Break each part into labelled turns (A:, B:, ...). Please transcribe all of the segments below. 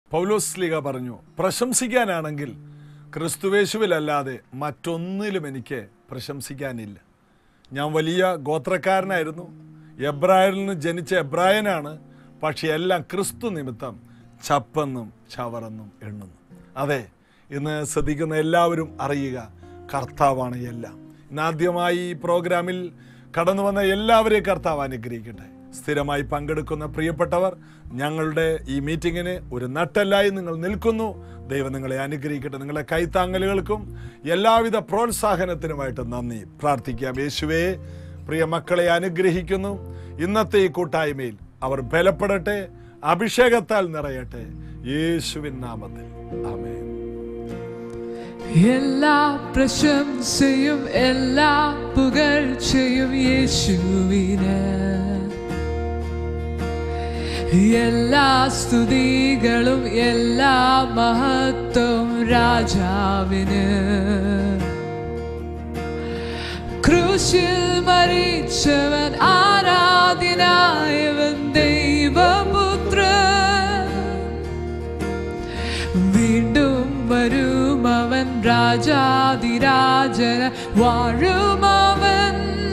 A: പൗലോസ് ലീഗ പറഞ്ഞു പ്രശംസിക്കാനാണെങ്കിൽ ക്രിസ്തുവേശുവിലല്ലാതെ മറ്റൊന്നിലും എനിക്ക് പ്രശംസിക്കാനില്ല ഞാൻ വലിയ ഗോത്രക്കാരനായിരുന്നു എബ്രായരിൽ നിന്ന് ജനിച്ച എബ്രായനാണ് പക്ഷെ എല്ലാം ക്രിസ്തു നിമിത്തം ചപ്പെന്നും ചവറെന്നും എണ്ണുന്നു അതെ ഇന്ന് ശ്രദ്ധിക്കുന്ന എല്ലാവരും അറിയുക കർത്താവാണ് എല്ലാം ഇന്നാദ്യമായി ഈ പ്രോഗ്രാമിൽ കടന്നു വന്ന എല്ലാവരെയും കർത്താവ് അനുഗ്രഹിക്കട്ടെ സ്ഥിരമായി പങ്കെടുക്കുന്ന പ്രിയപ്പെട്ടവർ ഞങ്ങളുടെ ഈ മീറ്റിങ്ങിന് ഒരു നട്ടല്ലായി നിങ്ങൾ നിൽക്കുന്നു ദൈവം നിങ്ങളെ അനുഗ്രഹിക്കട്ടെ നിങ്ങളുടെ കൈത്താങ്ങലുകൾക്കും എല്ലാവിധ പ്രോത്സാഹനത്തിനുമായിട്ട് നന്ദി പ്രാർത്ഥിക്കാം യേശുവേ പ്രിയ മക്കളെ അനുഗ്രഹിക്കുന്നു ഇന്നത്തെ ഈ കൂട്ടായ്മയിൽ അവർ ബലപ്പെടട്ടെ അഭിഷേകത്താൽ നിറയട്ടെ യേശുവിൻ നാമത്തിൽ ആമേൻ
B: എല്ലാ പ്രശംസയും എല്ലാ പുകഴ്ചയും യേശുവിന് എല്ലാ സ്തുതികളും എല്ലാ മഹത്വം രാജാവിന് ക്രൂശിൽ മരിച്ചവൻ ആരാധ്യനായവൻ ദൈവപുത്രൻ വീണ്ടും വരും അവൻ രാജാതിരാജന വാഴുമവൻ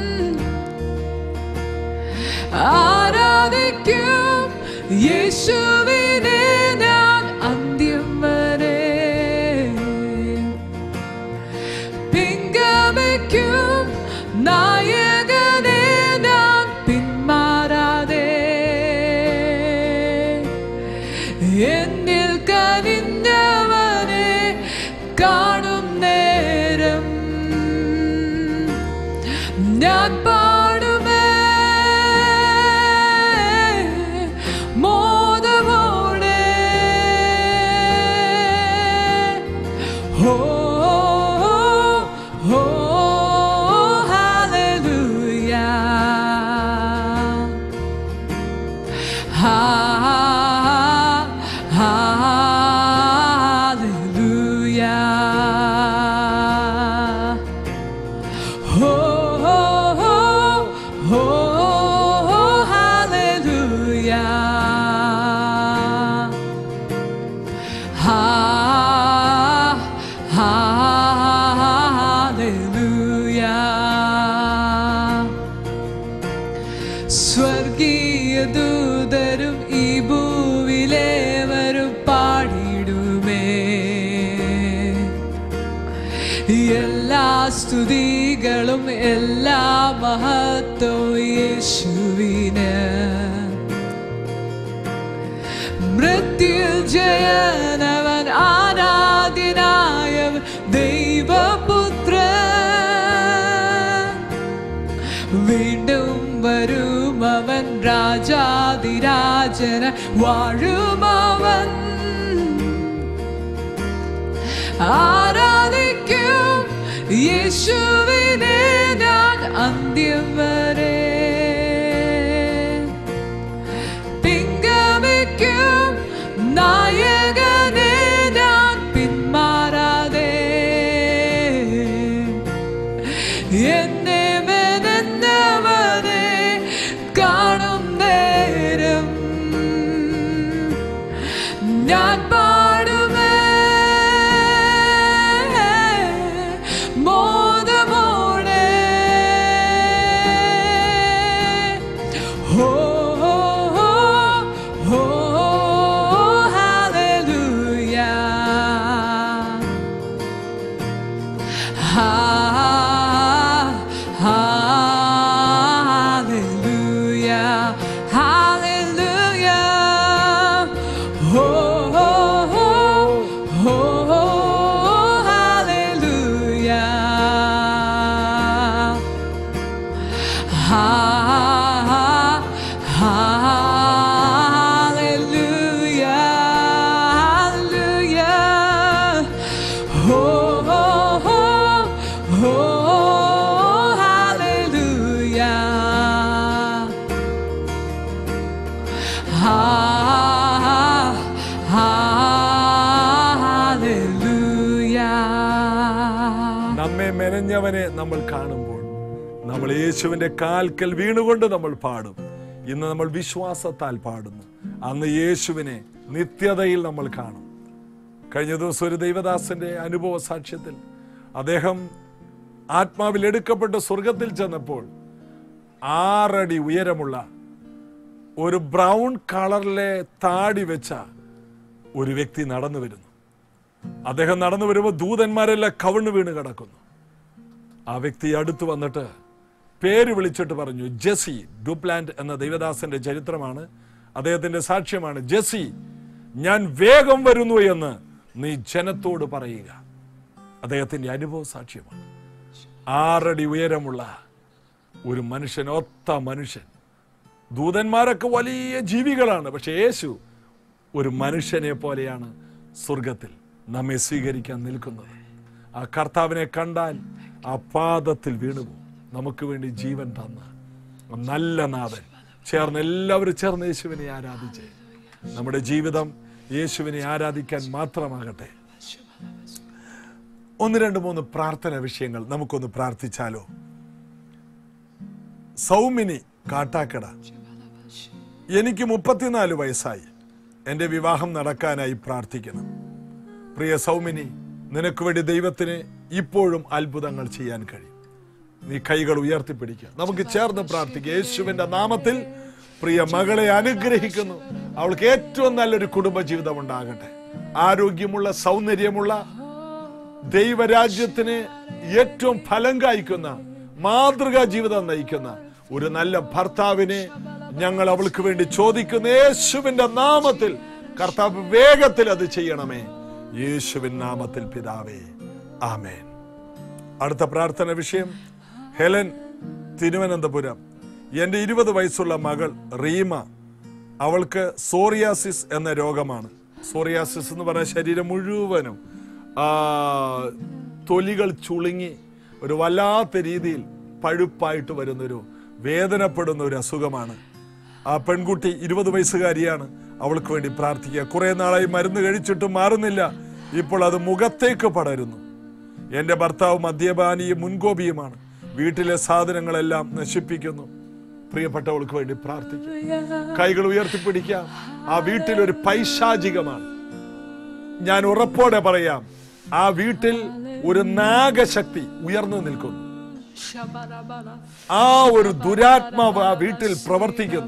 B: ആരാധിക്കും യേശുവിനെ ഞാൻ അന്ത്യം വരെ പിങ്കമിക്കും നായകനെ ഞാൻ പിന്മാറാതെ എന്നിൽ കനിഞ്ഞവനെ കാണും നേരം ഞാൻ പാടുമേ മോദമോടെ ഹോ ഹോ hallelujah Ha, hallelujah. Ho, ho, ho, ho, hallelujah. Ha, hallelujah. സ്വർഗീയ ദൂതരും ഈ ഭൂവിലേവരും പാടിടുമേ എല്ലാ സ്തുതികളും എല്ലാ മഹത്വവും യേശുവിന് മൃത്യു ജയനവൻ ആരാധ്യനായവൻ ദൈവപുത്രൻ വീണ്ടും വരും അവൻ രാജാതിരാജന വാഴുമവൻ ആരാധിക്കും യേശുവിനെ ഞാൻ അന്ത്യം വരെ പിങ്കമിക്കും നായകനെ ഞാൻ പിന്മാറാതെ എന്നെ മെനന്നവനെ കാണും നേരം ഞാൻ പാടുമേ മോദമോടെ ഹോ ഹോ ഹോ hallelujah Hallelujah, hallelujah. Oh, oh, oh, oh, hallelujah. Ha, hallelujah, hallelujah. Oh, oh, oh, oh, hallelujah. Ha, hallelujah.
A: നമ്മെ മെനഞ്ഞവനെ നമ്മൾ കാണുമ്പോൾ നമ്മൾ യേശുവിന്റെ കാൽക്കൽ വീണുകൊണ്ട് നമ്മൾ പാടും ഇന്ന് നമ്മൾ വിശ്വാസത്താൽ പാടുന്നു അന്ന് യേശുവിനെ നിത്യതയിൽ നമ്മൾ കാണും കഴിഞ്ഞ ദിവസം ഒരു ദൈവദാസന്റെ അനുഭവ സാക്ഷ്യത്തിൽ അദ്ദേഹം ആത്മാവിൽ എടുക്കപ്പെട്ട് സ്വർഗത്തിൽ ചെന്നപ്പോൾ ആറടി ഉയരമുള്ള ഒരു ബ്രൗൺ കളറിലെ താടി വെച്ച ഒരു വ്യക്തി നടന്നു വരുന്നു അദ്ദേഹം നടന്നു വരുമ്പോൾ ദൂതന്മാരെല്ലാം കവിണ് വീണ് കിടക്കുന്നു ആ വ്യക്തി അടുത്ത് വന്നിട്ട് പേര് വിളിച്ചിട്ട് പറഞ്ഞു ജെസി ഡുപ്ലാൻഡ് എന്ന ദൈവദാസന്റെ ചരിത്രമാണ് അദ്ദേഹത്തിന്റെ സാക്ഷ്യമാണ് ജെസി ഞാൻ വേഗം വരുന്നു എന്ന് നീ ജനത്തോട് പറയുക അദ്ദേഹത്തിന്റെ അനുഭവ സാക്ഷ്യമാണ് ആറടി ഉയരമുള്ള ഒരു മനുഷ്യൻ ഒത്ത മനുഷ്യൻ ദൂതന്മാരൊക്കെ വലിയ ജീവികളാണ് പക്ഷെ യേശു ഒരു മനുഷ്യനെ പോലെയാണ് സ്വർഗത്തിൽ നമ്മെ സ്വീകരിക്കാൻ നിൽക്കുന്നത് ആ കർത്താവിനെ കണ്ടാൽ ആ പാദത്തിൽ വീണുപോകും നമുക്ക് വേണ്ടി ജീവൻ തന്ന ആ നല്ല നാഥൻ ചേർന്ന് എല്ലാവരും ചേർന്ന് യേശുവിനെ ആരാധിച്ചേ നമ്മുടെ ജീവിതം യേശുവിനെ ആരാധിക്കാൻ മാത്രമാകട്ടെ ഒന്ന് രണ്ട് മൂന്ന് പ്രാർത്ഥന വിഷയങ്ങൾ നമുക്കൊന്ന് പ്രാർത്ഥിച്ചാലോ സൗമിനി കാട്ടാക്കട എനിക്ക് മുപ്പത്തിനാല് വയസ്സായി എൻ്റെ വിവാഹം നടക്കാനായി പ്രാർത്ഥിക്കണം പ്രിയ സൗമിനി നിനക്ക് വേണ്ടി ദൈവത്തിന് ഇപ്പോഴും അത്ഭുതങ്ങൾ ചെയ്യാൻ കഴിയും നീ കൈകൾ ഉയർത്തിപ്പിടിക്കുക നമുക്ക് ചേർന്ന് പ്രാർത്ഥിക്കുക യേശുവിന്റെ നാമത്തിൽ പ്രിയ മകളെ അനുഗ്രഹിക്കുന്നു അവൾക്ക് ഏറ്റവും നല്ലൊരു കുടുംബജീവിതം ഉണ്ടാകട്ടെ ആരോഗ്യമുള്ള സൗന്ദര്യമുള്ള ദൈവരാജ്യത്തിന് ഏറ്റവും ഫലം കായ്ക്കുന്ന മാതൃകാ ജീവിതം നയിക്കുന്ന ഒരു നല്ല ഭർത്താവിനെ ഞങ്ങൾ അവൾക്ക് വേണ്ടി ചോദിക്കുന്ന യേശുവിന്റെ നാമത്തിൽ കർത്താവ് വേഗത്തിൽ അത് ചെയ്യണമേ യേശുവിൻ നാമത്തിൽ പിതാവേ ആമേൻ അടുത്ത പ്രാർത്ഥന വിഷയം ഹെലൻ തിരുവനന്തപുരം എൻ്റെ ഇരുപത് വയസ്സുള്ള മകൾ റീമ അവൾക്ക് സോറിയാസിസ് എന്ന രോഗമാണ് സോറിയാസിസ് എന്ന് പറഞ്ഞ ശരീരം മുഴുവനും ആ, തൊലികൾ ചുളുങ്ങി ഒരു വല്ലാത്ത രീതിയിൽ പഴുപ്പായിട്ട് വരുന്നൊരു വേദനപ്പെടുന്ന ഒരു അസുഖമാണ് ആ പെൺകുട്ടി ഇരുപത് വയസ്സുകാരിയാണ് അവൾക്ക് വേണ്ടി പ്രാർത്ഥിക്കുക കുറെ നാളായി മരുന്ന് കഴിച്ചിട്ടും മാറുന്നില്ല ഇപ്പോൾ അത് മുഖത്തേക്ക് പടരുന്നു എന്റെ ഭർത്താവ് മദ്യപാനിയും മുൻകോപിയുമാണ് വീട്ടിലെ സാധനങ്ങളെല്ലാം നശിപ്പിക്കുന്നു പ്രിയപ്പെട്ടവൾക്ക് വേണ്ടി പ്രാർത്ഥിക്കാം കൈകൾ ഉയർത്തിപ്പിടിക്കാം ആ വീട്ടിൽ ഒരു പൈശാചികമാണ് ഞാൻ ഉറപ്പോടെ പറയാം ആ വീട്ടിൽ ഒരു നാഗശക്തി ഉയർന്നു നിൽക്കുന്നു ആ ഒരു ദുരാത്മാവ് ആ വീട്ടിൽ പ്രവർത്തിക്കുന്നു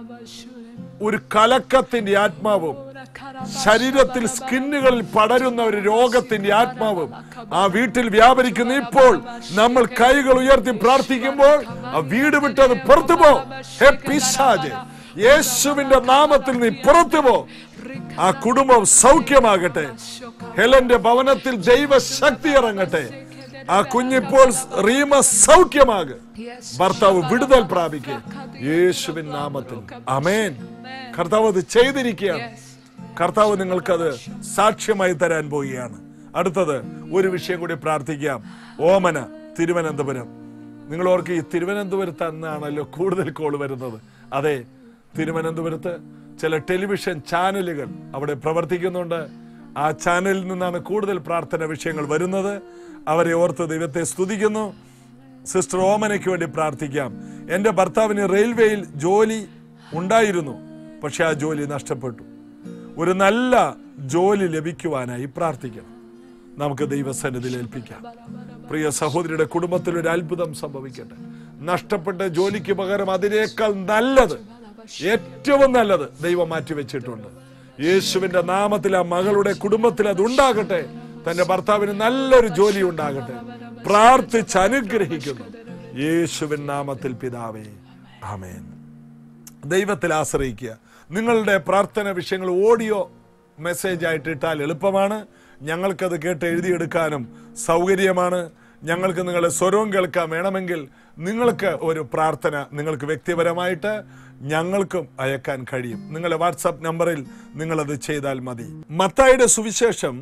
A: ഒരു കലക്കത്തിന്റെ ആത്മാവും ശരീരത്തിൽ സ്കിന്നുകളിൽ പടരുന്ന ഒരു രോഗത്തിന്റെ ആത്മാവും ആ വീട്ടിൽ വ്യാപരിക്കുന്ന ഇപ്പോൾ നമ്മൾ കൈകൾ ഉയർത്തി പ്രാർത്ഥിക്കുമ്പോൾ ആ വീട് വിട്ടത് പുറത്തു പോ ഹേ പിശാച് യേശുവിന്റെ നാമത്തിൽ നീ പുറത്തു പോ ആ കുടുംബം സൗഖ്യമാകട്ടെ ഹെലന്റെ ഭവനത്തിൽ ദൈവശക്തി ഇറങ്ങട്ടെ ആ കുഞ്ഞിപ്പോൾ റീമ സൗഖ്യമാകെ ഭർത്താവ് വിടുതൽ പ്രാപിക്കുക യേശുവിൻ നാമത്തിൽ അമേൻ കർത്താവ് അത് ചെയ്തിരിക്കുകയാണ് കർത്താവ് നിങ്ങൾക്കത് സാക്ഷ്യമായി തരാൻ പോവുകയാണ് അടുത്തത് ഒരു വിഷയം കൂടി പ്രാർത്ഥിക്കാം ഓമന തിരുവനന്തപുരം നിങ്ങൾ ഓർക്ക് ഈ തിരുവനന്തപുരത്ത് അന്നാണല്ലോ കൂടുതൽ കോൾ വരുന്നത് അതെ തിരുവനന്തപുരത്ത് ചില ടെലിവിഷൻ ചാനലുകൾ അവിടെ പ്രവർത്തിക്കുന്നുണ്ട് ആ ചാനലിൽ നിന്നാണ് കൂടുതൽ പ്രാർത്ഥന വിഷയങ്ങൾ വരുന്നത് അവരെ ഓർത്ത് ദൈവത്തെ സ്തുതിക്കുന്നു സിസ്റ്റർ ഓമനയ്ക്ക് വേണ്ടി പ്രാർത്ഥിക്കാം എൻ്റെ ഭർത്താവിന് റെയിൽവേയിൽ ജോലി ഉണ്ടായിരുന്നു പക്ഷെ ആ ജോലി നഷ്ടപ്പെട്ടു ഒരു നല്ല ജോലി ലഭിക്കുവാനായി പ്രാർത്ഥിക്കണം നമുക്ക് ദൈവസന്നിധിയിൽ ഏൽപ്പിക്കാം പ്രിയ സഹോദരിയുടെ കുടുംബത്തിൽ ഒരു അത്ഭുതം സംഭവിക്കട്ടെ നഷ്ടപ്പെട്ട ജോലിക്ക് പകരം അതിനേക്കാൾ നല്ലത് ഏറ്റവും നല്ലത് ദൈവം മാറ്റിവെച്ചിട്ടുണ്ട് യേശുവിന്റെ നാമത്തിൽ ആ മകളുടെ കുടുംബത്തിൽ അത് ഉണ്ടാകട്ടെ തന്റെ ഭർത്താവിന് നല്ലൊരു ജോലി ഉണ്ടാകട്ടെ പ്രാർത്ഥിച്ച് അനുഗ്രഹിക്കുന്നു യേശുവിൻ നാമത്തിൽ പിതാവേ ആമേൻ ദൈവത്തിൽ ആശ്രയിക്കുക നിങ്ങളുടെ പ്രാർത്ഥന വിഷയങ്ങൾ ഓഡിയോ മെസ്സേജ് ആയിട്ട് ഇട്ടാൽ എളുപ്പമാണ് ഞങ്ങൾക്കത് കേട്ട് എഴുതിയെടുക്കാനും സൗകര്യമാണ് ഞങ്ങൾക്ക് നിങ്ങളുടെ സ്വരവും കേൾക്കാൻ വേണമെങ്കിൽ നിങ്ങൾക്ക് ഒരു പ്രാർത്ഥന നിങ്ങൾക്ക് വ്യക്തിപരമായിട്ട് ഞങ്ങൾക്കും അയക്കാൻ കഴിയും നിങ്ങളുടെ വാട്സാപ്പ് നമ്പറിൽ നിങ്ങളത് ചെയ്താൽ മതി മത്തായുടെ സുവിശേഷം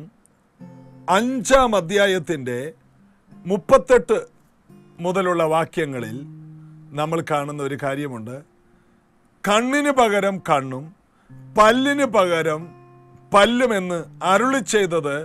A: അഞ്ചാം അധ്യായത്തിൻ്റെ മുപ്പത്തെട്ട് മുതലുള്ള വാക്യങ്ങളിൽ നമ്മൾ കാണുന്ന ഒരു കാര്യമുണ്ട് കണ്ണിന് പകരം കണ്ണും പല്ലിന് പകരം പല്ലുമെന്ന് അരുളി ചെയ്തത്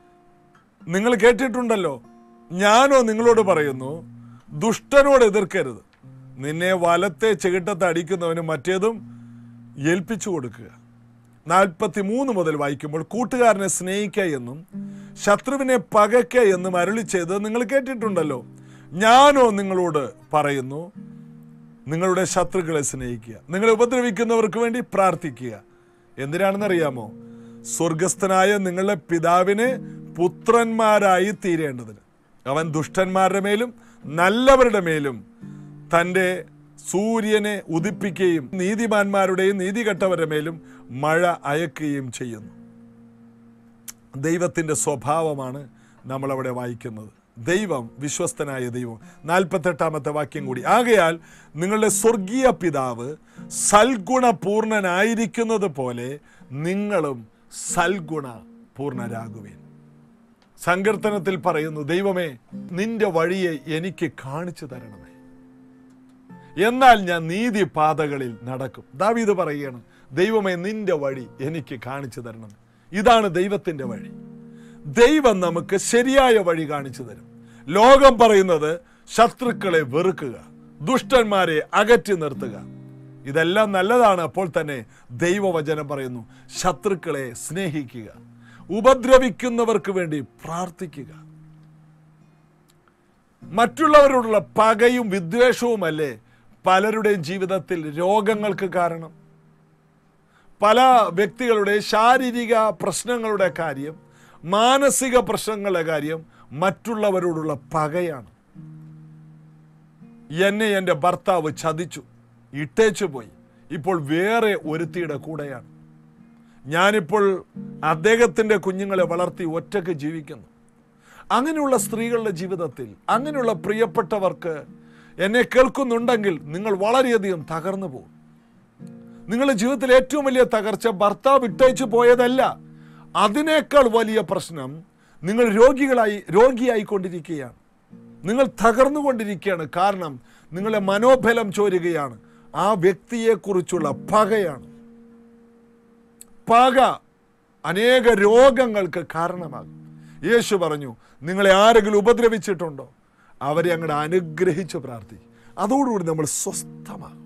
A: നിങ്ങൾ കേട്ടിട്ടുണ്ടല്ലോ ഞാനോ നിങ്ങളോട് പറയുന്നു ദുഷ്ടനോട് എതിർക്കരുത് നിന്നെ വലത്തെ ചെകിട്ടത്ത് അടിക്കുന്നവന് മറ്റേതും ഏൽപ്പിച്ചു കൊടുക്കുക നാൽപ്പത്തി മൂന്ന് മുതൽ വായിക്കുമ്പോൾ കൂട്ടുകാരനെ സ്നേഹിക്ക എന്നും ശത്രുവിനെ പകയ്ക്ക എന്നും അരുളി ചെയ്ത് നിങ്ങൾ കേട്ടിട്ടുണ്ടല്ലോ ഞാനോ നിങ്ങളോട് പറയുന്നു നിങ്ങളുടെ ശത്രുക്കളെ സ്നേഹിക്കുക നിങ്ങളെ ഉപദ്രവിക്കുന്നവർക്ക് വേണ്ടി പ്രാർത്ഥിക്കുക എന്തിനാണെന്നറിയാമോ സ്വർഗസ്ഥനായ നിങ്ങളുടെ പിതാവിന് പുത്രന്മാരായി തീരേണ്ടതിന് അവൻ ദുഷ്ടന്മാരുടെ മേലും നല്ലവരുടെ മേലും തൻ്റെ സൂര്യനെ ഉദിപ്പിക്കുകയും നീതിമാന്മാരുടെയും നീതികെട്ടവരുടെ മേലും മഴ അയക്കുകയും ചെയ്യുന്നു ദൈവത്തിൻ്റെ സ്വഭാവമാണ് നമ്മളവിടെ വായിക്കുന്നത് ദൈവം വിശ്വസ്തനായ ദൈവം നാൽപ്പത്തെട്ടാമത്തെ വാക്യം കൂടി ആകയാൽ നിങ്ങളുടെ സ്വർഗീയ പിതാവ് സൽഗുണപൂർണനായിരിക്കുന്നത് പോലെ നിങ്ങളും സൽഗുണ പൂർണ്ണരാകുവേൻ സങ്കീർത്തനത്തിൽ പറയുന്നു ദൈവമേ നിന്റെ വഴിയെ എനിക്ക് കാണിച്ചു തരണമേ എന്നാൽ ഞാൻ നീതി പാതകളിൽ നടക്കും ദാവീദ് പറയുകയാണ് ദൈവമേ നിന്റെ വഴി എനിക്ക് കാണിച്ചു തരണം ഇതാണ് ദൈവത്തിന്റെ വഴി ദൈവം നമുക്ക് ശരിയായ വഴി കാണിച്ചു തരും ലോകം പറയുന്നത് ശത്രുക്കളെ വെറുക്കുക ദുഷ്ടന്മാരെ അകറ്റി നിർത്തുക ഇതെല്ലാം നല്ലതാണ് അപ്പോൾ തന്നെ ദൈവവചനം പറയുന്നു ശത്രുക്കളെ സ്നേഹിക്കുക ഉപദ്രവിക്കുന്നവർക്ക് വേണ്ടി പ്രാർത്ഥിക്കുക മറ്റുള്ളവരോടുള്ള പകയും വിദ്വേഷവുമല്ലേ പലരുടെയും ജീവിതത്തിൽ രോഗങ്ങൾക്ക് കാരണം പല വ്യക്തികളുടെ ശാരീരിക പ്രശ്നങ്ങളുടെ കാര്യം മാനസിക പ്രശ്നങ്ങളുടെ കാര്യം മറ്റുള്ളവരോടുള്ള പകയാണ് എന്നെ എൻ്റെ ഭർത്താവ് ചതിച്ചു ഇട്ടേച്ചു പോയി ഇപ്പോൾ വേറെ ഒരുത്തിയുടെ കൂടെയാണ് ഞാനിപ്പോൾ അദ്ദേഹത്തിൻ്റെ കുഞ്ഞുങ്ങളെ വളർത്തി ഒറ്റയ്ക്ക് ജീവിക്കുന്നു അങ്ങനെയുള്ള സ്ത്രീകളുടെ ജീവിതത്തിൽ അങ്ങനെയുള്ള പ്രിയപ്പെട്ടവർക്ക് എന്നെ കേൾക്കുന്നുണ്ടെങ്കിൽ നിങ്ങൾ വളരെയധികം തകർന്നു പോകും നിങ്ങളുടെ ജീവിതത്തിൽ ഏറ്റവും വലിയ തകർച്ച ഭർത്താവ് വിട്ടയച്ചു പോയതല്ല അതിനേക്കാൾ വലിയ പ്രശ്നം നിങ്ങൾ രോഗികളായി രോഗിയായിക്കൊണ്ടിരിക്കുകയാണ് നിങ്ങൾ തകർന്നുകൊണ്ടിരിക്കുകയാണ് കാരണം നിങ്ങളുടെ മനോബലം ചോരുകയാണ് ആ വ്യക്തിയെക്കുറിച്ചുള്ള പകയാണ് പക അനേക രോഗങ്ങൾക്ക് കാരണമാകും യേശു പറഞ്ഞു നിങ്ങളെ ആരെങ്കിലും ഉപദ്രവിച്ചിട്ടുണ്ടോ അവരെ അങ്ങോട്ട് അനുഗ്രഹിച്ച് പ്രാർത്ഥിക്കും അതോടുകൂടി നമ്മൾ സ്വസ്ഥമാകും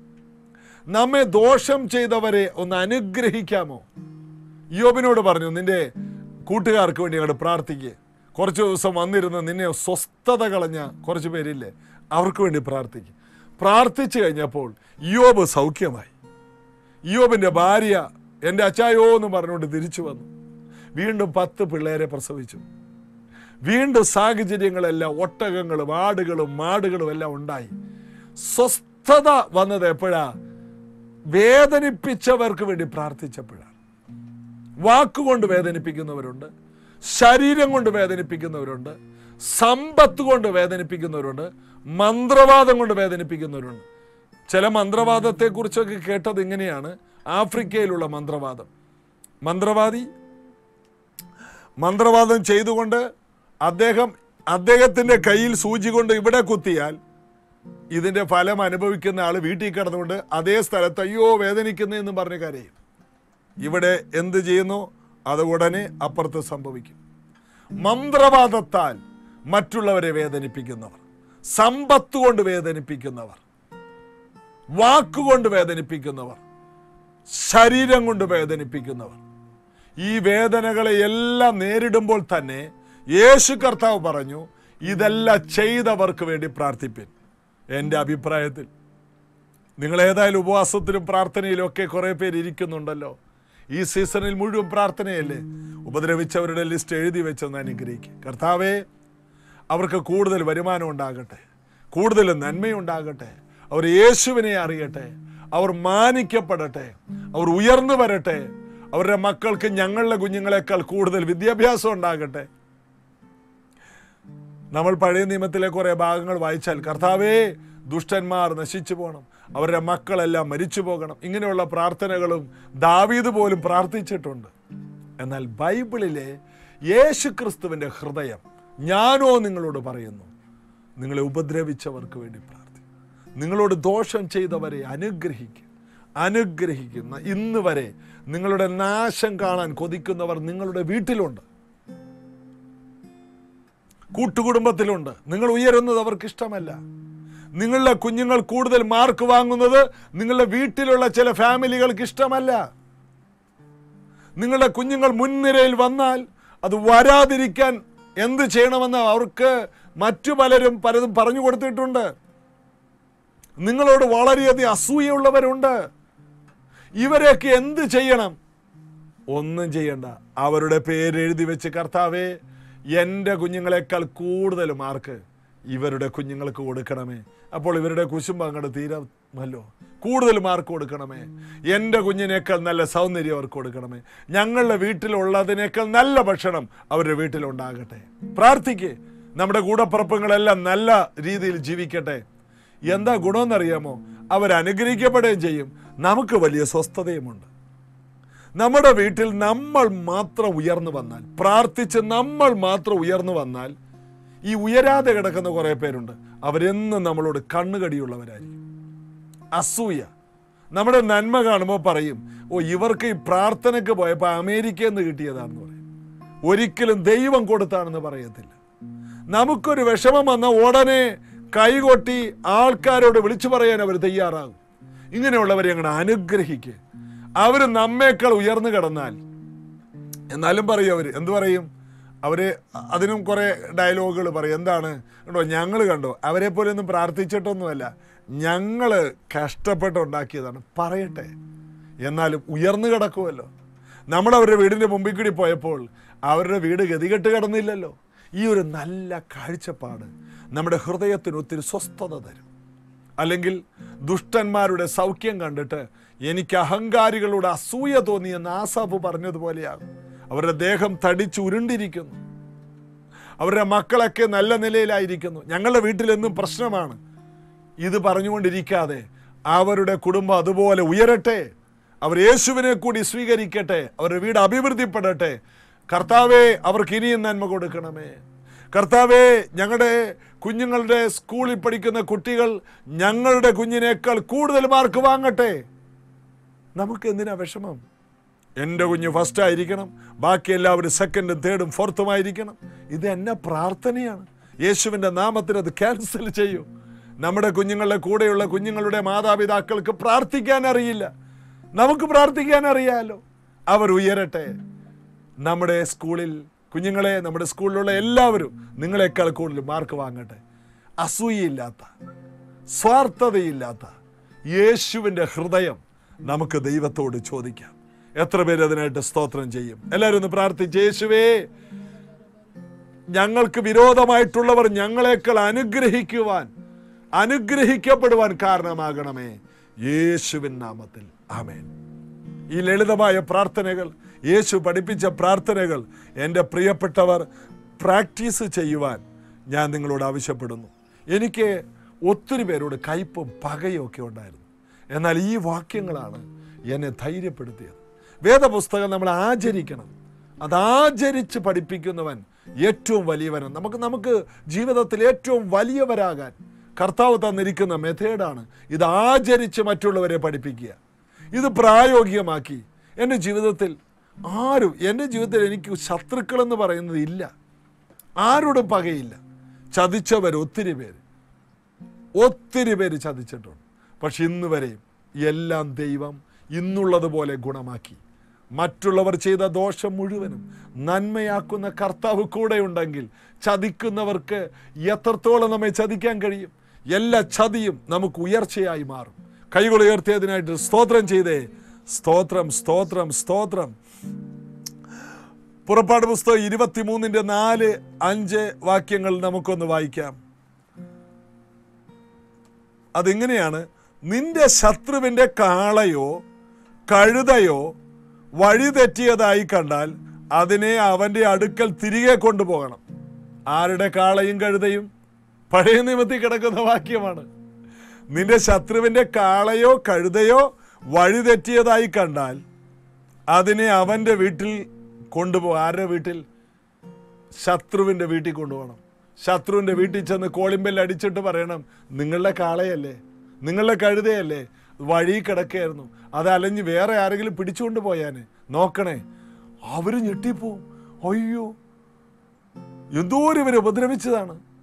A: നമ്മെ ദോഷം ചെയ്തവരെ ഒന്ന് അനുഗ്രഹിക്കാമോ യോബിനോട് പറഞ്ഞു നിന്റെ കൂട്ടുകാർക്ക് വേണ്ടി അങ്ങോട്ട് പ്രാർത്ഥിക്കുക കുറച്ച് ദിവസം വന്നിരുന്ന് നിന്നെ സ്വസ്ഥത കളഞ്ഞ കുറച്ച് പേരില്ലേ അവർക്ക് വേണ്ടി പ്രാർത്ഥിക്കും പ്രാർത്ഥിച്ചു കഴിഞ്ഞപ്പോൾ യോബ് സൗഖ്യമായി യോബിൻ്റെ ഭാര്യ എൻ്റെ അച്ചായോ എന്ന് പറഞ്ഞുകൊണ്ട് തിരിച്ചു വന്നു വീണ്ടും പത്ത് പിള്ളേരെ പ്രസവിച്ചു വീണ്ടും സാഹചര്യങ്ങളെല്ലാം ഒട്ടകങ്ങളും ആടുകളും മാടുകളും എല്ലാം ഉണ്ടായി സ്വസ്ഥത വന്നത് എപ്പോഴാ വേദനിപ്പിച്ചവർക്ക് വേണ്ടി പ്രാർത്ഥിച്ചപ്പോഴാണ് വാക്കുകൊണ്ട് വേദനിപ്പിക്കുന്നവരുണ്ട് ശരീരം കൊണ്ട് വേദനിപ്പിക്കുന്നവരുണ്ട് സമ്പത്ത് കൊണ്ട് വേദനിപ്പിക്കുന്നവരുണ്ട് മന്ത്രവാദം കൊണ്ട് വേദനിപ്പിക്കുന്നവരുണ്ട് ചില മന്ത്രവാദത്തെക്കുറിച്ചൊക്കെ കേട്ടത് ഇങ്ങനെയാണ് ആഫ്രിക്കയിലുള്ള മന്ത്രവാദം മന്ത്രവാദി മന്ത്രവാദം ചെയ്തുകൊണ്ട് അദ്ദേഹം അദ്ദേഹത്തിൻ്റെ കയ്യിൽ സൂചി കൊണ്ട് ഇവിടെ കുത്തിയാൽ ഇതിൻ്റെ ഫലം അനുഭവിക്കുന്ന ആൾ വീട്ടിൽ കിടന്നുകൊണ്ട് അതേ സ്ഥലത്ത് അയ്യോ വേദനിക്കുന്നതെന്ന് പറഞ്ഞ് കരയും ഇവിടെ എന്ത് ചെയ്യുന്നു അത് ഉടനെ അപ്പുറത്ത് സംഭവിക്കും മന്ത്രവാദത്താൽ മറ്റുള്ളവരെ വേദനിപ്പിക്കുന്നവർ സമ്പത്ത് കൊണ്ട് വേദനിപ്പിക്കുന്നവർ വാക്കുകൊണ്ട് വേദനിപ്പിക്കുന്നവർ ശരീരം കൊണ്ട് വേദനിപ്പിക്കുന്നവർ ഈ വേദനകളെ എല്ലാം നേരിടുമ്പോൾ തന്നെ യേശു കർത്താവ് പറഞ്ഞു ഇതെല്ലാം ചെയ്തവർക്ക് വേണ്ടി പ്രാർത്ഥിപ്പിൻ എൻ്റെ അഭിപ്രായത്തിൽ നിങ്ങൾ ഏതായാലും ഉപവാസത്തിലും പ്രാർത്ഥനയിലും ഒക്കെ കുറേ പേര് ഇരിക്കുന്നുണ്ടല്ലോ ഈ സീസണിൽ മുഴുവൻ പ്രാർത്ഥനയല്ലേ ഉപദ്രവിച്ചവരുടെ ലിസ്റ്റ് എഴുതി വെച്ചൊന്ന് അനുഗ്രഹിക്കുക കർത്താവേ അവർക്ക് കൂടുതൽ വരുമാനം ഉണ്ടാകട്ടെ കൂടുതൽ നന്മയുണ്ടാകട്ടെ അവർ യേശുവിനെ അറിയട്ടെ അവർ മാനിക്കപ്പെടട്ടെ അവർ ഉയർന്നു വരട്ടെ അവരുടെ മക്കൾക്ക് ഞങ്ങളുടെ കുഞ്ഞുങ്ങളെക്കാൾ കൂടുതൽ വിദ്യാഭ്യാസം ഉണ്ടാകട്ടെ നമ്മൾ പഴയ നിയമത്തിലെ കുറെ ഭാഗങ്ങൾ വായിച്ചാൽ കർത്താവേ ദുഷ്ടന്മാർ നശിച്ചു പോകണം അവരുടെ മക്കളെല്ലാം മരിച്ചു പോകണം ഇങ്ങനെയുള്ള പ്രാർത്ഥനകളും ദാവീദ് പോലും പ്രാർത്ഥിച്ചിട്ടുണ്ട് എന്നാൽ ബൈബിളിലെ യേശു ക്രിസ്തുവിൻ്റെ ഹൃദയം ഞാനോ നിങ്ങളോട് പറയുന്നു നിങ്ങളെ ഉപദ്രവിച്ചവർക്ക് വേണ്ടി പ്രാർത്ഥി നിങ്ങളോട് ദോഷം ചെയ്തവരെ അനുഗ്രഹിക്കുക അനുഗ്രഹിക്കുന്ന ഇന്ന് വരെ നിങ്ങളുടെ നാശം കാണാൻ കൊതിക്കുന്നവർ നിങ്ങളുടെ വീട്ടിലുണ്ട് കൂട്ടുകുടുംബത്തിലുണ്ട് നിങ്ങൾ ഉയരുന്നത് അവർക്ക് ഇഷ്ടമല്ല നിങ്ങളുടെ കുഞ്ഞുങ്ങൾ കൂടുതൽ മാർക്ക് വാങ്ങുന്നത് നിങ്ങളുടെ വീട്ടിലുള്ള ചില ഫാമിലികൾക്ക് ഇഷ്ടമല്ല നിങ്ങളുടെ കുഞ്ഞുങ്ങൾ മുൻനിരയിൽ വന്നാൽ അത് വരാതിരിക്കാൻ എന്ത് ചെയ്യണമെന്ന് അവർക്ക് മറ്റു പലരും പലതും പറഞ്ഞു കൊടുത്തിട്ടുണ്ട് നിങ്ങളോട് വളരെയധികം അസൂയുള്ളവരുണ്ട് ഇവരെയൊക്കെ എന്ത് ചെയ്യണം ഒന്നും ചെയ്യണ്ട അവരുടെ പേര് എഴുതി വെച്ച് കർത്താവേ എൻ്റെ കുഞ്ഞുങ്ങളെക്കാൾ കൂടുതൽ മാർക്ക് ഇവരുടെ കുഞ്ഞുങ്ങൾക്ക് കൊടുക്കണമേ അപ്പോൾ ഇവരുടെ കുശുമ്പ് അങ്ങോട്ട് തീരുമല്ലോ കൂടുതൽ മാർക്ക് കൊടുക്കണമേ എൻ്റെ കുഞ്ഞിനേക്കാൾ നല്ല സൗന്ദര്യം അവർക്ക് കൊടുക്കണമേ ഞങ്ങളുടെ വീട്ടിലുള്ളതിനേക്കാൾ നല്ല ഭക്ഷണം അവരുടെ വീട്ടിലുണ്ടാകട്ടെ പ്രാർത്ഥിക്ക് നമ്മുടെ കൂടപ്പുറപ്പുകളെല്ലാം നല്ല രീതിയിൽ ജീവിക്കട്ടെ എന്താ ഗുണമെന്നറിയാമോ അവരനുഗ്രഹിക്കപ്പെടുകയും ചെയ്യും നമുക്ക് വലിയ സ്വസ്ഥതയുമുണ്ട് നമ്മുടെ വീട്ടിൽ നമ്മൾ മാത്രം ഉയർന്നു വന്നാൽ പ്രാർത്ഥിച്ച് നമ്മൾ മാത്രം ഉയർന്നു വന്നാൽ ഈ ഉയരാതെ കിടക്കുന്ന കുറേ പേരുണ്ട് അവരെന്നും നമ്മളോട് കണ്ണുകടിയുള്ളവരായിരിക്കും അസൂയ നമ്മുടെ നന്മ കാണുമ്പോൾ പറയും ഓ ഇവർക്ക് ഈ പ്രാർത്ഥനയ്ക്ക് പോയപ്പോൾ അമേരിക്കയിൽ നിന്ന് കിട്ടിയതാണെന്ന് പറയും ഒരിക്കലും ദൈവം കൊടുത്താണെന്ന് പറയത്തില്ല നമുക്കൊരു വിഷമം വന്ന ഉടനെ കൈകൊട്ടി ആൾക്കാരോട് വിളിച്ചു പറയാൻ അവർ തയ്യാറാകും ഇങ്ങനെയുള്ളവരെ അങ്ങനെ അനുഗ്രഹിക്കുക അവർ നമ്മേക്കാൾ ഉയർന്നു കിടന്നാൽ എന്നാലും പറയും അവർ എന്തു പറയും അവര് അതിനും കുറെ ഡയലോഗുകൾ പറയും എന്താണ് കണ്ടോ ഞങ്ങൾ കണ്ടോ അവരെ പോലെ ഒന്നും പ്രാർത്ഥിച്ചിട്ടൊന്നുമല്ല ഞങ്ങൾ കഷ്ടപ്പെട്ടുണ്ടാക്കിയതാണ് പറയട്ടെ എന്നാലും ഉയർന്നു കിടക്കുമല്ലോ നമ്മൾ അവരുടെ വീടിൻ്റെ മുമ്പിൽ കൂടി പോയപ്പോൾ അവരുടെ വീട് ഗതികെട്ട് കിടന്നില്ലല്ലോ ഈ ഒരു നല്ല കാഴ്ചപ്പാട് നമ്മുടെ ഹൃദയത്തിന് ഒത്തിരി സ്വസ്ഥത തരും അല്ലെങ്കിൽ ദുഷ്ടന്മാരുടെ സൗഖ്യം കണ്ടിട്ട് എനിക്ക് അഹങ്കാരികളുടെ അസൂയ തോന്നിയെന്ന് ആസാഫ് പറഞ്ഞതുപോലെയാകും അവരുടെ ദേഹം തടിച്ച് ഉരുണ്ടിരിക്കുന്നു അവരുടെ മക്കളൊക്കെ നല്ല നിലയിലായിരിക്കുന്നു ഞങ്ങളുടെ വീട്ടിലെന്നും പ്രശ്നമാണ് ഇത് പറഞ്ഞുകൊണ്ടിരിക്കാതെ അവരുടെ കുടുംബം അതുപോലെ ഉയരട്ടെ അവർ യേശുവിനെ കൂടി സ്വീകരിക്കട്ടെ അവരുടെ വീട് അഭിവൃദ്ധിപ്പെടട്ടെ കർത്താവെ അവർക്ക് ഇനിയും നന്മ കൊടുക്കണമേ കർത്താവെ ഞങ്ങളുടെ കുഞ്ഞുങ്ങളുടെ സ്കൂളിൽ പഠിക്കുന്ന കുട്ടികൾ ഞങ്ങളുടെ കുഞ്ഞിനേക്കാൾ കൂടുതൽ മാർക്ക് വാങ്ങട്ടെ നമുക്ക് എന്തിനാ വിഷമം എൻ്റെ കുഞ്ഞ് ഫസ്റ്റ് ആയിരിക്കണം ബാക്കി എല്ലാവരും സെക്കൻഡും തേർഡും ഫോർത്തും ആയിരിക്കണം ഇത് എന്നെ പ്രാർത്ഥനയാണ് യേശുവിൻ്റെ നാമത്തിൽ അത് ക്യാൻസൽ ചെയ്യൂ നമ്മുടെ കുഞ്ഞുങ്ങളുടെ കൂടെയുള്ള കുഞ്ഞുങ്ങളുടെ മാതാപിതാക്കൾക്ക് പ്രാർത്ഥിക്കാൻ അറിയില്ല നമുക്ക് പ്രാർത്ഥിക്കാൻ അറിയാലോ അവർ ഉയരട്ടെ നമ്മുടെ സ്കൂളിൽ കുഞ്ഞുങ്ങളെ നമ്മുടെ സ്കൂളിലുള്ള എല്ലാവരും നിങ്ങളെക്കാൾ കൂടുതൽ മാർക്ക് വാങ്ങട്ടെ അസൂയയില്ലാത്ത സ്വാർത്ഥതയില്ലാത്ത യേശുവിൻ്റെ ഹൃദയം നമുക്ക് ദൈവത്തോട് ചോദിക്കാം എത്ര പേര് അതിനായിട്ട് സ്തോത്രം ചെയ്യും എല്ലാവരും ഒന്ന് പ്രാർത്ഥിച്ച് യേശുവേ ഞങ്ങൾക്ക് വിരോധമായിട്ടുള്ളവർ ഞങ്ങളെക്കാൾ അനുഗ്രഹിക്കുവാൻ അനുഗ്രഹിക്കപ്പെടുവാൻ കാരണമാകണമേ യേശുവിൻ നാമത്തിൽ ആമേൻ ഈ ലളിതമായ പ്രാർത്ഥനകൾ യേശു പഠിപ്പിച്ച പ്രാർത്ഥനകൾ എൻ്റെ പ്രിയപ്പെട്ടവർ പ്രാക്ടീസ് ചെയ്യുവാൻ ഞാൻ നിങ്ങളോട് ആവശ്യപ്പെടുന്നു എനിക്ക് ഒത്തിരി പേരോട് കയ്പും പകയും ഒക്കെ ഉണ്ടായിരുന്നു എന്നാൽ ഈ വാക്യങ്ങളാണ് എന്നെ ധൈര്യപ്പെടുത്തിയത് വേദപുസ്തകം നമ്മൾ ആചരിക്കണം അത് ആചരിച്ച് പഠിപ്പിക്കുന്നവൻ ഏറ്റവും വലിയവനാണ് നമുക്ക് നമുക്ക് ജീവിതത്തിൽ ഏറ്റവും വലിയവരാകാൻ കർത്താവ് തന്നിരിക്കുന്ന മെത്തേഡാണ് ഇത് ആചരിച്ച് മറ്റുള്ളവരെ പഠിപ്പിക്കുക ഇത് പ്രായോഗികമാക്കി എൻ്റെ ജീവിതത്തിൽ ആരും എൻ്റെ ജീവിതത്തിൽ എനിക്ക് ശത്രുക്കളെന്ന് പറയുന്നത് ഇല്ല ആരോടും പകയില്ല ചതിച്ചവർ ഒത്തിരി പേര് ഒത്തിരി പേര് ചതിച്ചിട്ടുണ്ട് പക്ഷെ ഇന്ന് വരെയും എല്ലാം ദൈവം ഇന്നുള്ളതുപോലെ ഗുണമാക്കി മറ്റുള്ളവർ ചെയ്ത ദോഷം മുഴുവനും നന്മയാക്കുന്ന കർത്താവ് കൂടെ ഉണ്ടെങ്കിൽ ചതിക്കുന്നവർക്ക് എത്രത്തോളം നമ്മെ ചതിക്കാൻ കഴിയും എല്ലാ ചതിയും നമുക്ക് ഉയർച്ചയായി മാറും കൈകൾ ഉയർത്തിയതിനായിട്ട് സ്തോത്രം ചെയ്തേ സ്തോത്രം സ്തോത്രം സ്തോത്രം പുറപ്പാട് പുസ്തകം ഇരുപത്തിമൂന്നിന്റെ നാല് അഞ്ച് വാക്യങ്ങൾ നമുക്കൊന്ന് വായിക്കാം അതിങ്ങനെയാണ് നിന്റെ ശത്രുവിന്റെ കാളയോ കഴുതയോ വഴിതെറ്റിയതായി കണ്ടാൽ അതിനെ അവന്റെ അടുക്കൽ തിരികെ കൊണ്ടുപോകണം ആരുടെ കാളയും കഴുതയും പഴയ നിയമത്തിൽ കിടക്കുന്ന വാക്യമാണ് നിന്റെ ശത്രുവിന്റെ കാളയോ കഴുതയോ വഴിതെറ്റിയതായി കണ്ടാൽ അതിനെ അവന്റെ വീട്ടിൽ കൊണ്ടുപോ ആരുടെ വീട്ടിൽ ശത്രുവിൻ്റെ വീട്ടിൽ കൊണ്ടുപോകണം ശത്രുവിൻ്റെ വീട്ടിൽ ചെന്ന് കോളിമ്പെൽ അടിച്ചിട്ട് പറയണം നിങ്ങളുടെ കാളയല്ലേ നിങ്ങളുടെ കഴുതയല്ലേ വഴി കിടക്കുകയായിരുന്നു അത് അലഞ്ഞ് വേറെ ആരെങ്കിലും പിടിച്ചുകൊണ്ട് പോയാന് നോക്കണേ അവർ ഞെട്ടിപ്പോവും അയ്യോ എന്തോരം ഇവരെ ഉപദ്രവിച്ചതാണ്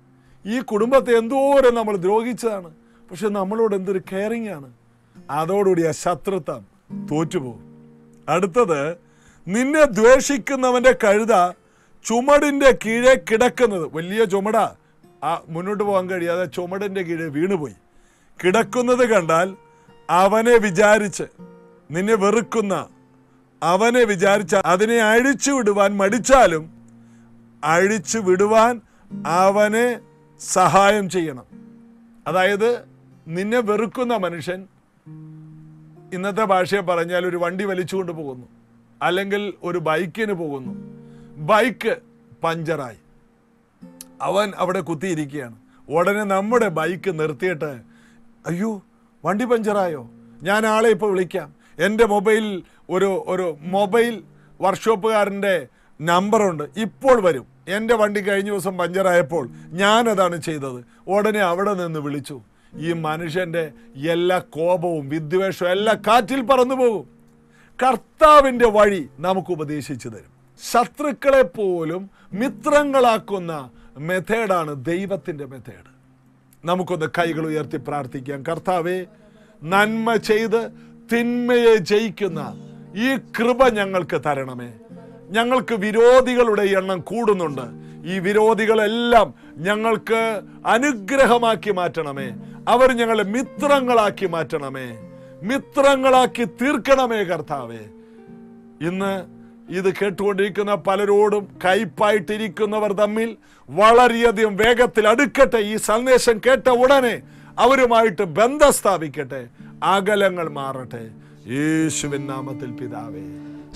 A: ഈ കുടുംബത്തെ എന്തോരം നമ്മൾ ദ്രോഹിച്ചതാണ് പക്ഷെ നമ്മളോട് എന്തൊരു കെയറിങ് ആണ് അതോടുകൂടി ആ ശത്രുത്വം തോറ്റുപോകും അടുത്തത് നിന്നെ ദ്വേഷിക്കുന്നവന്റെ കഴുത ചുമടിന്റെ കീഴെ കിടക്കുന്നത് വലിയ ചുമട ആ മുന്നോട്ട് പോകാൻ കഴിയാതെ ചുമടിന്റെ കീഴെ വീണുപോയി കിടക്കുന്നത് കണ്ടാൽ അവനെ വിചാരിച്ച് നിന്നെ വെറുക്കുന്ന അവനെ വിചാരിച്ച അതിനെ അഴിച്ചു വിടുവാൻ മടിച്ചാലും അഴിച്ചു വിടുവാൻ അവനെ സഹായം ചെയ്യണം അതായത് നിന്നെ വെറുക്കുന്ന മനുഷ്യൻ ഇന്നത്തെ ഭാഷയെ പറഞ്ഞാൽ ഒരു വണ്ടി വലിച്ചുകൊണ്ട് പോകുന്നു അല്ലെങ്കിൽ ഒരു ബൈക്കിന് പോകുന്നു ബൈക്ക് പഞ്ചറായി അവൻ അവിടെ കുത്തിയിരിക്കുകയാണ് ഉടനെ നമ്മുടെ ബൈക്ക് നിർത്തിയിട്ട് അയ്യോ വണ്ടി പഞ്ചറായോ ഞാൻ ആളെ ഇപ്പോൾ വിളിക്കാം എൻ്റെ മൊബൈൽ ഒരു ഒരു മൊബൈൽ വർക്ക്ഷോപ്പുകാരൻ്റെ നമ്പറുണ്ട് ഇപ്പോൾ വരും എൻ്റെ വണ്ടി കഴിഞ്ഞ ദിവസം പഞ്ചറായപ്പോൾ ഞാനതാണ് ചെയ്തത് ഉടനെ അവിടെ നിന്ന് വിളിച്ചു ഈ മനുഷ്യൻ്റെ എല്ലാ കോപവും വിദ്വേഷവും എല്ലാം കാറ്റിൽ പറന്നു പോകും കർത്താവിൻ്റെ വഴി നമുക്ക് ഉപദേശിച്ചു തരും ശത്രുക്കളെ പോലും മിത്രങ്ങളാക്കുന്ന മെത്തേഡാണ് ദൈവത്തിൻ്റെ മെത്തേഡ് നമുക്കൊന്ന് കൈകൾ ഉയർത്തി പ്രാർത്ഥിക്കാം കർത്താവെ നന്മ ചെയ്ത് തിന്മയെ ജയിക്കുന്ന ഈ കൃപ ഞങ്ങൾക്ക് തരണമേ ഞങ്ങൾക്ക് വിരോധികളുടെ എണ്ണം കൂടുന്നുണ്ട് ഈ വിരോധികളെല്ലാം ഞങ്ങൾക്ക് അനുഗ്രഹമാക്കി മാറ്റണമേ അവർ ഞങ്ങളെ മിത്രങ്ങളാക്കി മാറ്റണമേ മിത്രങ്ങളാക്കി തീർക്കണമേ കർത്താവേ ഇന്ന് ഇത് കേട്ടുകൊണ്ടിരിക്കുന്ന പലരോടും കയ്പായിട്ടിരിക്കുന്നവർ തമ്മിൽ വളരെയധികം വേഗത്തിൽ അടുക്കട്ടെ ഈ സന്ദേശം കേട്ട ഉടനെ അവരുമായിട്ട് ബന്ധം സ്ഥാപിക്കട്ടെ അകലങ്ങൾ മാറട്ടെ യേശുവിൻ നാമത്തിൽ പിതാവേ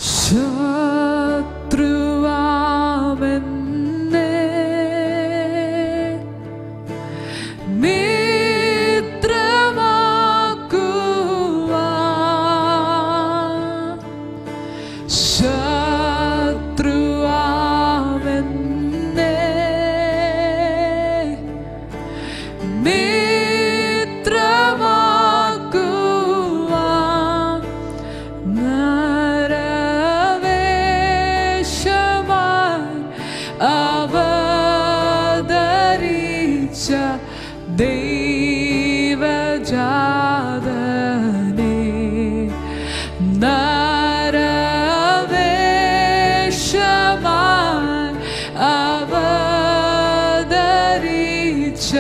B: ശത്രുവാമെന്നെ മിത്രമാക്കുവാൻ ശത്രുവാമെന്നെ മിത്രമാക്കുവാൻ നരവേശമായി അവതരിച്ച ദൈവജാതനെ നരവേശമായി അവതരിച്ച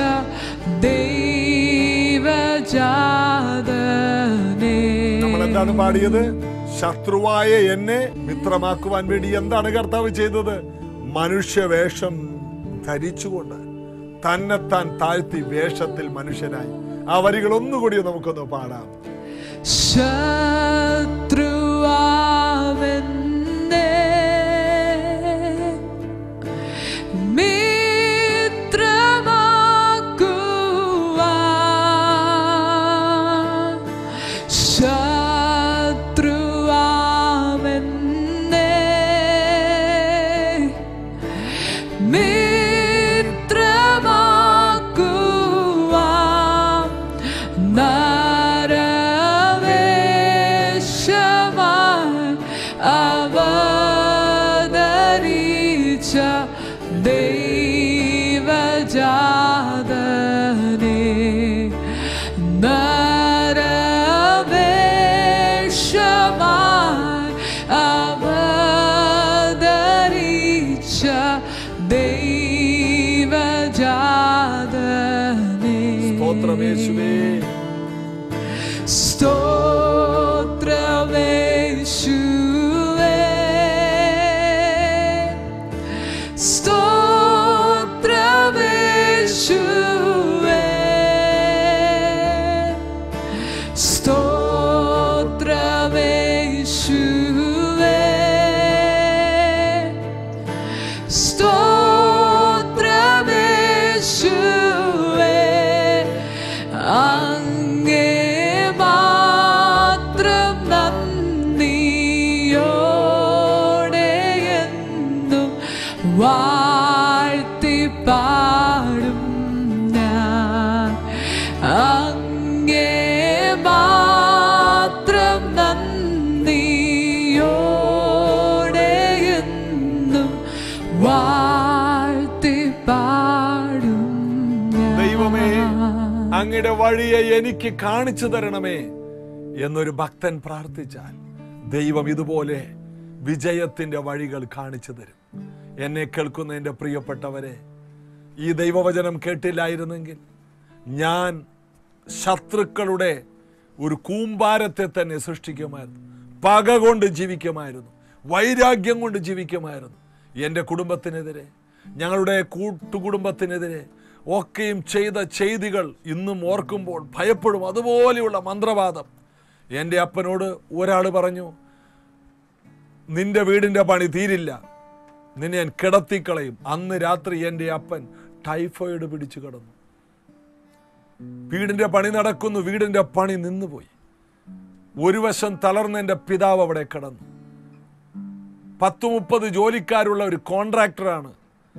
B: ദൈവജാതനെ
A: നമ്മൾ എന്താണ് പാടിയത് ശത്രുവായ എന്നെ മിത്രമാക്കുവാൻ വേണ്ടി എന്താണ് കർത്താവ് ചെയ്തത് മനുഷ്യവേഷം ധരിച്ചുകൊണ്ട് തന്നെത്താൻ താഴ്ത്തി വേഷത്തിൽ മനുഷ്യനായി ആ വരികൾ ഒന്നുകൂടി നമുക്കൊന്ന് പാടാം
B: ശത്രുവാമെന്നെ മിത്രമാക്കുവാൻ ശത്രുവാമെന്നെ മിത്രമാക്കുവാൻ നരവേശമായി അവതരിച്ച ദൈവജാതനെ നരവേശമായി അവതരിച്ച ദൈവജാതനെ
A: സ്തോത്രമേശുവേ
B: സ്തോത്രമേശുവേ സ്തോത്രമേശുവേ സ്തോത്രമേശുവേ സ്തോത്രമേശുവേ അങ്ങേ മാത്രം നന്ദിയോടെ എന്നും വാഴ്ത്തി പാടും ഞാൻ അങ്ങേ മാത്രം നന്ദിയോടെ എന്നും വാഴ്ത്തി പാടും
A: അങ്ങയുടെ വഴിയെ എനിക്ക് കാണിച്ചു തരണമേ എന്നൊരു ഭക്തൻ പ്രാർത്ഥിച്ചാൽ ദൈവം ഇതുപോലെ വിജയത്തിന്റെ വഴികൾ കാണിച്ചു തരും എന്നെ കേൾക്കുന്ന എൻ്റെ പ്രിയപ്പെട്ടവരെ ഈ ദൈവവചനം കേട്ടില്ലായിരുന്നെങ്കിൽ ഞാൻ ശത്രുക്കളുടെ ഒരു കൂമ്പാരത്തെ തന്നെ സൃഷ്ടിക്കുമായിരുന്നു പക കൊണ്ട് ജീവിക്കുമായിരുന്നു വൈരാഗ്യം കൊണ്ട് ജീവിക്കുമായിരുന്നു എൻ്റെ കുടുംബത്തിനെതിരെ ഞങ്ങളുടെ കൂട്ടുകുടുംബത്തിനെതിരെ ഒക്കെയും ചെയ്ത ചെയ്തികൾ ഇന്നും ഓർക്കുമ്പോൾ ഭയപ്പെടും അതുപോലെയുള്ള മന്ത്രവാദം എൻ്റെ അപ്പനോട് ഒരാൾ പറഞ്ഞു നിന്റെ വീടിൻ്റെ പണി തീരില്ല നിന്നെ ഞാൻ കിടത്തിക്കളയും അന്ന് രാത്രി എൻ്റെ അപ്പൻ ടൈഫോയിഡ് പിടിച്ചു കിടന്നു വീടിന്റെ പണി നടക്കുന്നു വീടിന്റെ പണി നിന്നുപോയി ഒരു വശം തളർന്ന എൻ്റെ പിതാവ് അവിടെ കിടന്നു പത്ത് മുപ്പത് ജോലിക്കാരുള്ള ഒരു കോൺട്രാക്ടറാണ്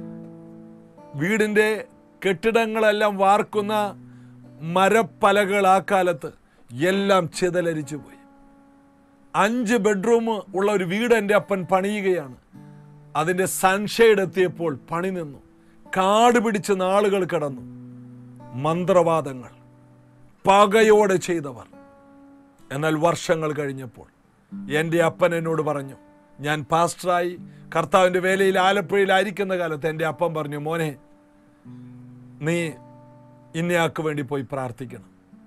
A: വീടിന്റെ കെട്ടിടങ്ങളെല്ലാം വാർക്കുന്ന മരപ്പലകൾ ആ കാലത്ത് എല്ലാം ചിതലരിച്ചു പോയി അഞ്ച് ബെഡ്റൂം ഉള്ള ഒരു വീട് എൻ്റെ അപ്പൻ പണിയുകയാണ് അതിൻ്റെ സൺഷെയ്ഡ് എത്തിയപ്പോൾ പണി നിന്നു കാട് പിടിച്ച് നാളുകൾ കടന്നു മന്ത്രവാദങ്ങൾ പകയോടെ ചെയ്തവർ എന്നാൽ വർഷങ്ങൾ കഴിഞ്ഞപ്പോൾ എൻ്റെ അപ്പൻ എന്നോട് പറഞ്ഞു ഞാൻ പാസ്റ്ററായി കർത്താവിൻ്റെ വേലയിൽ ആലപ്പുഴയിലായിരിക്കുന്ന കാലത്ത് എൻ്റെ അപ്പൻ പറഞ്ഞു മോനെ നീ ഇന്നയാൾക്ക് വേണ്ടി പോയി പ്രാർത്ഥിക്കണം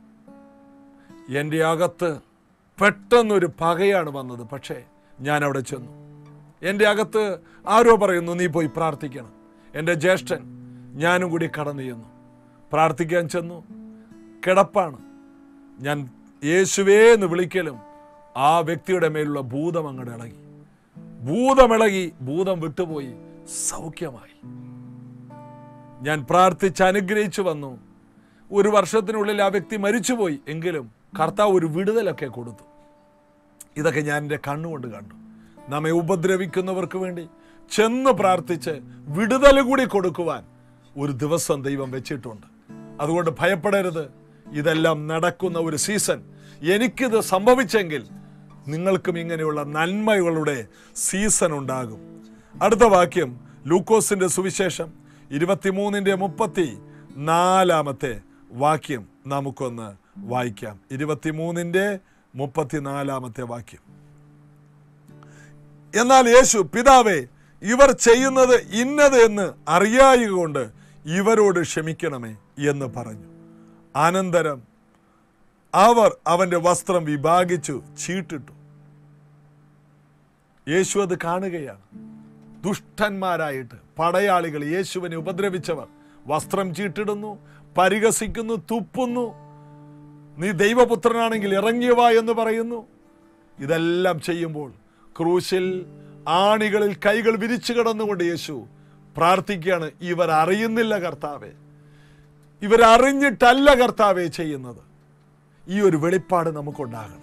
A: എൻ്റെ അകത്ത് പെട്ടെന്നൊരു പകയാണ് വന്നത് പക്ഷേ ഞാൻ അവിടെ ചെന്നു എൻ്റെ അകത്ത് ആരോ പറയുന്നു നീ പോയി പ്രാർത്ഥിക്കണം എൻ്റെ ജ്യേഷ്ഠൻ ഞാനും കൂടി കടന്നു ചെന്നു പ്രാർത്ഥിക്കാൻ ചെന്നു കിടപ്പാണ് ഞാൻ യേശുവേ എന്ന് വിളിക്കലും ആ വ്യക്തിയുടെ മേലുള്ള ഭൂതം അങ്ങോട്ട് ഇളകി ഭൂതമിളകി ഭൂതം വിട്ടുപോയി സൗഖ്യമായി ഞാൻ പ്രാർത്ഥിച്ച് അനുഗ്രഹിച്ചു വന്നു ഒരു വർഷത്തിനുള്ളിൽ ആ വ്യക്തി മരിച്ചുപോയി എങ്കിലും കർത്താവ് ഒരു വിടുതലൊക്കെ കൊടുത്തു ഇതൊക്കെ ഞാൻ എൻ്റെ കണ്ണുകൊണ്ട് കണ്ടു നമ്മെ ഉപദ്രവിക്കുന്നവർക്ക് വേണ്ടി ചെന്ന് പ്രാർത്ഥിച്ച് വിടുതൽ കൂടി കൊടുക്കുവാൻ ഒരു ദിവസം ദൈവം വെച്ചിട്ടുണ്ട് അതുകൊണ്ട് ഭയപ്പെടരുത് ഇതെല്ലാം നടക്കുന്ന ഒരു സീസൺ എനിക്കിത് സംഭവിച്ചെങ്കിൽ നിങ്ങൾക്കും ഇങ്ങനെയുള്ള നന്മകളുടെ സീസൺ ഉണ്ടാകും അടുത്ത വാക്യം ലൂക്കോസിന്റെ സുവിശേഷം ഇരുപത്തിമൂന്നിന്റെ മുപ്പത്തി നാലാമത്തെ വാക്യം നമുക്കൊന്ന് വായിക്കാം ഇരുപത്തിമൂന്നിന്റെ മുപ്പത്തിനാലാമത്തെ വാക്യം എന്നാൽ യേശു പിതാവേ ഇവർ ചെയ്യുന്നത് ഇന്നത് എന്ന് അറിയായക കൊണ്ട് ഇവരോട് ക്ഷമിക്കണമേ എന്ന് പറഞ്ഞു അനന്തരം അവർ അവന്റെ വസ്ത്രം വിഭാഗിച്ചു ചീട്ടിട്ടു യേശു അത് കാണുകയാണ് ദുഷ്ടന്മാരായിട്ട് പടയാളികൾ യേശുവിനെ ഉപദ്രവിച്ചവർ വസ്ത്രം ചീട്ടിടുന്നു പരിഹസിക്കുന്നു തുപ്പുന്നു നീ ദൈവപുത്രനാണെങ്കിൽ ഇറങ്ങിയവാ എന്ന് പറയുന്നു ഇതെല്ലാം ചെയ്യുമ്പോൾ ക്രൂശിൽ ആണികളിൽ കൈകൾ വിരിച്ചു കിടന്നുകൊണ്ട് യേശു പ്രാർത്ഥിക്കുകയാണ് ഇവർ അറിയുന്നില്ല കർത്താവെ ഇവരറിഞ്ഞിട്ടല്ല കർത്താവെ ചെയ്യുന്നത് ഈ ഒരു വെളിപ്പാട് നമുക്കുണ്ടാകണം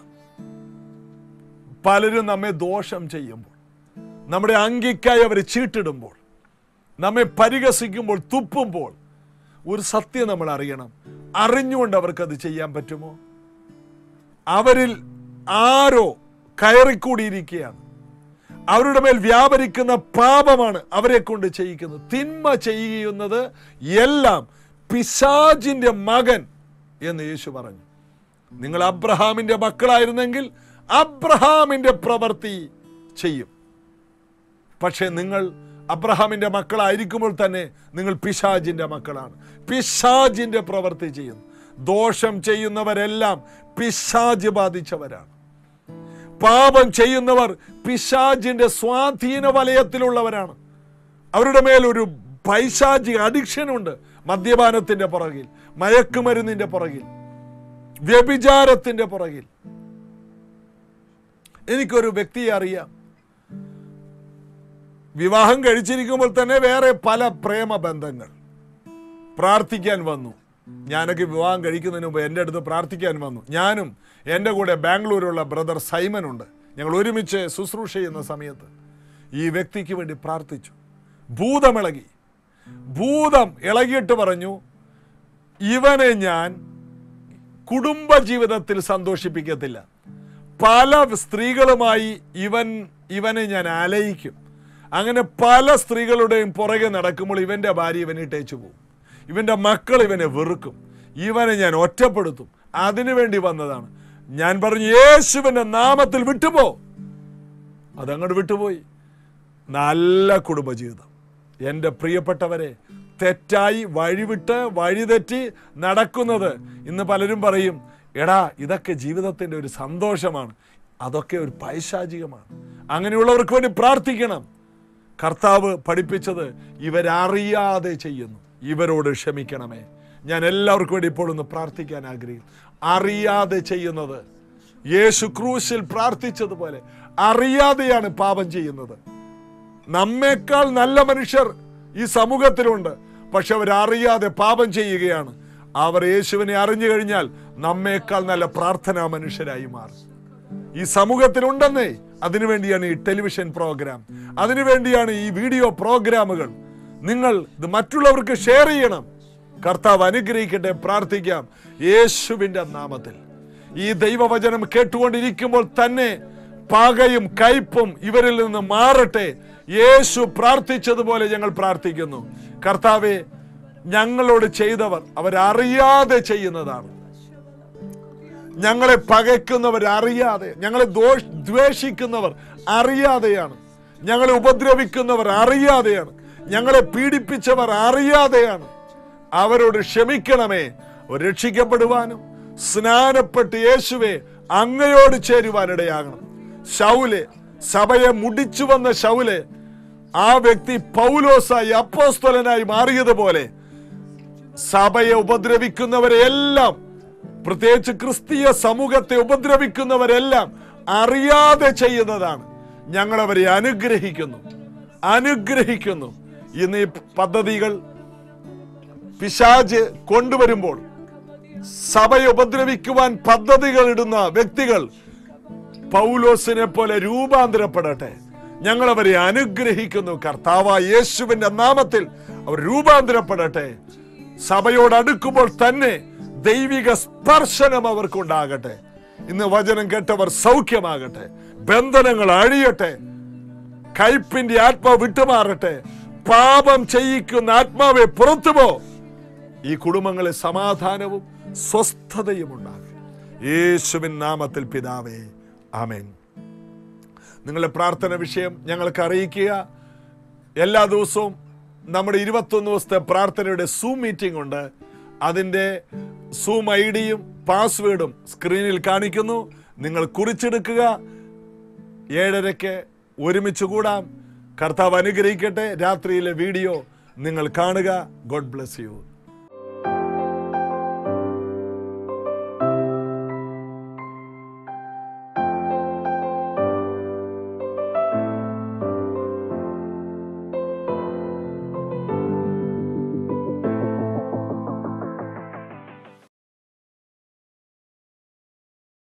A: പലരും നമ്മെ ദോഷം ചെയ്യുമ്പോൾ നമ്മുടെ അങ്കിക്കായി അവർ ചീട്ടിടുമ്പോൾ നമ്മെ പരിഹസിക്കുമ്പോൾ തുപ്പുമ്പോൾ ഒരു സത്യം നമ്മൾ അറിയണം അറിഞ്ഞുകൊണ്ട് അവർക്കത് ചെയ്യാൻ പറ്റുമോ അവരിൽ ആരോ കയറിക്കൂടിയിരിക്കുകയാണ് അവരുടെ മേൽ വ്യാപരിക്കുന്ന പാപമാണ് അവരെ കൊണ്ട് ചെയ്യിക്കുന്നത് തിന്മ ചെയ്യുന്നത് എല്ലാം പിശാജിന്റെ മകൻ എന്ന് യേശു പറഞ്ഞു നിങ്ങൾ അബ്രഹാമിന്റെ മക്കളായിരുന്നെങ്കിൽ അബ്രഹാമിന്റെ പ്രവൃത്തി ചെയ്യും പക്ഷേ നിങ്ങൾ അബ്രഹാമിന്റെ മക്കളായിരിക്കുമ്പോൾ തന്നെ നിങ്ങൾ പിശാജിന്റെ മക്കളാണ് പിശാജിന്റെ പ്രവൃത്തി ചെയ്യുന്നു ദോഷം ചെയ്യുന്നവരെല്ലാം പിശാജ് ബാധിച്ചവരാണ് പാപം ചെയ്യുന്നവർ പിശാജിന്റെ സ്വാധീന വലയത്തിലുള്ളവരാണ് അവരുടെ മേൽ ഒരു പൈശാചിക അഡിക്ഷനുണ്ട് മദ്യപാനത്തിന്റെ പുറകിൽ മയക്കുമരുന്നിന്റെ പുറകിൽ വ്യഭിചാരത്തിന്റെ പുറകിൽ എനിക്കൊരു വ്യക്തിയെ അറിയാം വിവാഹം കഴിച്ചിരിക്കുമ്പോൾ തന്നെ വേറെ പല പ്രേമ ബന്ധങ്ങൾ പ്രാർത്ഥിക്കാൻ വന്നു ഞാനൊക്കെ വിവാഹം കഴിക്കുന്നതിന് മുമ്പ് എൻ്റെ അടുത്ത് പ്രാർത്ഥിക്കാൻ വന്നു ഞാനും എൻ്റെ കൂടെ ബാംഗ്ലൂരുള്ള ബ്രദർ സൈമൻ ഉണ്ട് ഞങ്ങൾ ഒരുമിച്ച് ശുശ്രൂഷ ചെയ്യുന്ന സമയത്ത് ഈ വ്യക്തിക്ക് വേണ്ടി പ്രാർത്ഥിച്ചു ഭൂതമിളകി ഭൂതം ഇളകിയിട്ട് പറഞ്ഞു ഇവനെ ഞാൻ കുടുംബ ജീവിതത്തിൽ സന്തോഷിപ്പിക്കത്തില്ല പല സ്ത്രീകളുമായി ഇവൻ ഇവനെ ഞാൻ അലയിക്കും അങ്ങനെ പല സ്ത്രീകളുടെയും പുറകെ നടക്കുമ്പോൾ ഇവന്റെ ഭാര്യ ഇവനെ ഇട്ടേച്ചു പോകും ഇവന്റെ മക്കൾ ഇവനെ വെറുക്കും ഇവനെ ഞാൻ ഒറ്റപ്പെടുത്തും അതിനു വേണ്ടി വന്നതാണ് ഞാൻ പറഞ്ഞു യേശുവിന്റെ നാമത്തിൽ വിട്ടുപോ അതങ്ങോട്ട് വിട്ടുപോയി നല്ല കുടുംബജീവിതം എൻ്റെ പ്രിയപ്പെട്ടവരെ തെറ്റായി വഴിവിട്ട് വഴിതെറ്റി നടക്കുന്നത് ഇന്ന് പലരും പറയും എടാ ഇതൊക്കെ ജീവിതത്തിൻ്റെ ഒരു സന്തോഷമാണ് അതൊക്കെ ഒരു പൈശാചികമാണ് അങ്ങനെയുള്ളവർക്ക് വേണ്ടി പ്രാർത്ഥിക്കണം കർത്താവ് പഠിപ്പിച്ചത് ഇവരറിയാതെ ചെയ്യുന്നു ഇവരോട് ക്ഷമിക്കണമേ ഞാൻ എല്ലാവർക്കും വേണ്ടി ഇപ്പോൾ ഒന്ന് പ്രാർത്ഥിക്കാൻ ആഗ്രഹിക്കും അറിയാതെ ചെയ്യുന്നത് യേശു ക്രൂശിൽ പ്രാർത്ഥിച്ചതുപോലെ അറിയാതെയാണ് പാപം ചെയ്യുന്നത് നമ്മേക്കാൾ നല്ല മനുഷ്യർ ഈ സമൂഹത്തിലുണ്ട് പക്ഷെ അവരറിയാതെ പാപം ചെയ്യുകയാണ് അവർ യേശുവിനെ അറിഞ്ഞു കഴിഞ്ഞാൽ നമ്മേക്കാൾ നല്ല പ്രാർത്ഥനാ മനുഷ്യരായി മാറും ഈ സമൂഹത്തിലുണ്ടെന്നേ അതിനുവേണ്ടിയാണ് ഈ ടെലിവിഷൻ പ്രോഗ്രാം അതിനുവേണ്ടിയാണ് ഈ വീഡിയോ പ്രോഗ്രാമുകൾ നിങ്ങൾ ഇത് മറ്റുള്ളവർക്ക് ഷെയർ ചെയ്യണം കർത്താവ് അനുഗ്രഹിക്കട്ടെ പ്രാർത്ഥിക്കാം യേശുവിന്റെ നാമത്തിൽ ഈ ദൈവവചനം കേട്ടുകൊണ്ടിരിക്കുമ്പോൾ തന്നെ പകയും കയ്പും ഇവരിൽ നിന്ന് മാറട്ടെ യേശു പ്രാർത്ഥിച്ചതുപോലെ ഞങ്ങൾ പ്രാർത്ഥിക്കുന്നു കർത്താവെ ഞങ്ങളോട് ചെയ്തവർ അവരറിയാതെ ചെയ്യുന്നതാണ് ഞങ്ങളെ പകയ്ക്കുന്നവർ അറിയാതെ ഞങ്ങളെ ദോഷ് ദ്വേഷിക്കുന്നവർ അറിയാതെയാണ് ഞങ്ങളെ ഉപദ്രവിക്കുന്നവർ അറിയാതെയാണ് ഞങ്ങളെ പീഡിപ്പിച്ചവർ അറിയാതെയാണ് അവരോട് ക്ഷമിക്കണമേ അവർ രക്ഷിക്കപ്പെടുവാനും സ്നാനപ്പെട്ട് യേശുവെ അങ്ങയോട് ചേരുവാനിടയാകണം ശൗലെ സഭയെ മുടിച്ചു വന്ന ശൗലെ ആ വ്യക്തി പൗലോസായി അപ്പോസ്തലനായി മാറിയതുപോലെ സഭയെ ഉപദ്രവിക്കുന്നവരെ എല്ലാം പ്രത്യേകിച്ച് ക്രിസ്തീയ സമൂഹത്തെ ഉപദ്രവിക്കുന്നവരെല്ലാം അറിയാതെ ചെയ്യുന്നതാണ് ഞങ്ങൾ അവരെ അനുഗ്രഹിക്കുന്നു അനുഗ്രഹിക്കുന്നു ഇന്ന് ഈ പദ്ധതികൾ പിശാജ് കൊണ്ടുവരുമ്പോൾ സഭയെ ഉപദ്രവിക്കുവാൻ പദ്ധതികൾ ഇടുന്ന വ്യക്തികൾ പൗലോസിനെ പോലെ രൂപാന്തരപ്പെടട്ടെ ഞങ്ങൾ അവരെ അനുഗ്രഹിക്കുന്നു കർത്താവ യേശുവിന്റെ നാമത്തിൽ അവർ രൂപാന്തരപ്പെടട്ടെ സഭയോട് അടുക്കുമ്പോൾ തന്നെ ദൈവിക സ്പർശനം അവർക്കുണ്ടാകട്ടെ ഇന്ന് വചനം കേട്ടവർ സൗഖ്യമാകട്ടെ ബന്ധനങ്ങൾ അഴിയട്ടെ കയ്പിന്റെ ആത്മാവ് വിട്ടുമാറട്ടെ പാപം ചെയ്യിക്കുന്ന ആത്മാവെ പുറത്തുപോ ഈ കുടുംബങ്ങളിൽ സമാധാനവും സ്വസ്ഥതയും ഉണ്ടാകും യേശുവിൻ നാമത്തിൽ പിതാവേ ആമേൻ നിങ്ങളുടെ പ്രാർത്ഥന വിഷയം ഞങ്ങൾക്ക് അറിയിക്കുക എല്ലാ ദിവസവും നമ്മുടെ ഇരുപത്തൊന്ന് ദിവസത്തെ പ്രാർത്ഥനയുടെ സൂം മീറ്റിംഗ് ഉണ്ട് അതിൻ്റെ സൂം ഐ ഡിയും പാസ്വേഡും സ്ക്രീനിൽ കാണിക്കുന്നു നിങ്ങൾ കുറിച്ചെടുക്കുക ഏഴരയ്ക്ക് ഒരുമിച്ച് കൂടാം കർത്താവ് അനുഗ്രഹിക്കട്ടെ രാത്രിയിലെ വീഡിയോ നിങ്ങൾ കാണുക ഗോഡ് ബ്ലെസ് യു